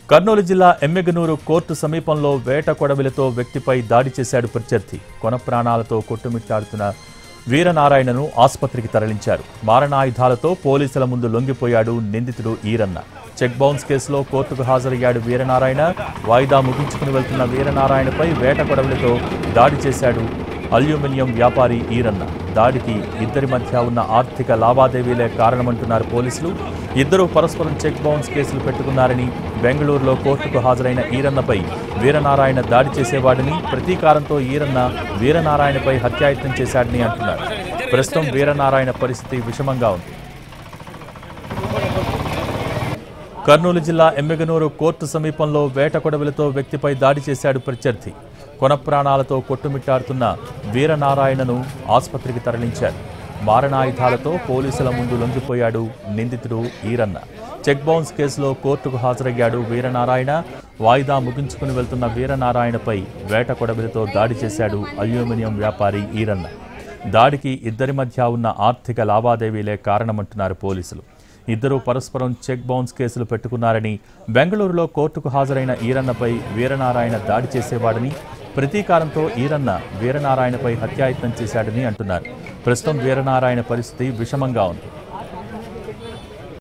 కర్నూలు జిల్లా ఎమ్మెగనూరు కోర్టు సమీపంలో వేట కొడవలితో వ్యక్తిపై దాడి చేశాడు ప్రత్యర్థి కొన ప్రాణాలతో కొట్టుమిట్టాడుతున్న వీరనారాయణను ఆసుపత్రికి తరలించారు మారణాయుధాలతో పోలీసుల ముందు లొంగిపోయాడు నిందితుడు ఈరన్న చెక్ బౌన్స్ కేసులో కోర్టుకు హాజరయ్యాడు వీరనారాయణ వాయిదా ముగించుకుని వెళ్తున్న వీరనారాయణపై వేట కొడవలితో దాడి చేశాడు అల్యూమినియం వ్యాపారి ఈరన్న దాడికి ఇద్దరి మధ్య ఉన్న ఆర్థిక లావాదేవీలే కారణమంటున్నారు పోలీసులు ఇద్దరూ పరస్పరం చెక్ బౌన్స్ కేసులు పెట్టుకున్నారని బెంగళూరులో కోర్టుకు హాజరైన ఈరన్నపై వీరనారాయణ దాడి చేసేవాడని ప్రతీకారంతో ఈరన్న వీరనారాయణపై హత్యాయత్నం చేశాడని అంటున్నారు ప్రస్తుతం వీరనారాయణ పరిస్థితి విషమంగా ఉంది కర్నూలు జిల్లా ఎమ్మెగనూరు కోర్టు సమీపంలో వేట కొడవలితో వ్యక్తిపై దాడి చేశాడు ప్రత్యర్థి కొన ప్రాణాలతో కొట్టుమిట్టాడుతున్న వీరనారాయణను ఆసుపత్రికి తరలించారు మారణాయుధాలతో పోలీసుల ముందు లొంగిపోయాడు నిందితుడు ఈరన్న చెక్ బౌన్స్ కేసులో కోర్టుకు హాజరయ్యాడు వీరనారాయణ వాయిదా ముగించుకుని వెళ్తున్న వీరనారాయణపై వేట కొడవలితో దాడి చేశాడు అల్యూమినియం వ్యాపారి ఈరన్న దాడికి ఇద్దరి మధ్య ఉన్న ఆర్థిక లావాదేవీలే కారణమంటున్నారు పోలీసులు ఇద్దరూ పరస్పరం చెక్ బౌన్స్ కేసులు పెట్టుకున్నారని బెంగళూరులో కోర్టుకు హాజరైన ఈరన్నపై వీరనారాయణ దాడి చేసేవాడని ప్రతీకారంతో ఈరన్న వీరనారాయణపై హత్యాయత్నం చేశాడని అంటున్నారు ప్రస్తుతం వీరనారాయణ పరిస్థితి విషమంగా ఉంది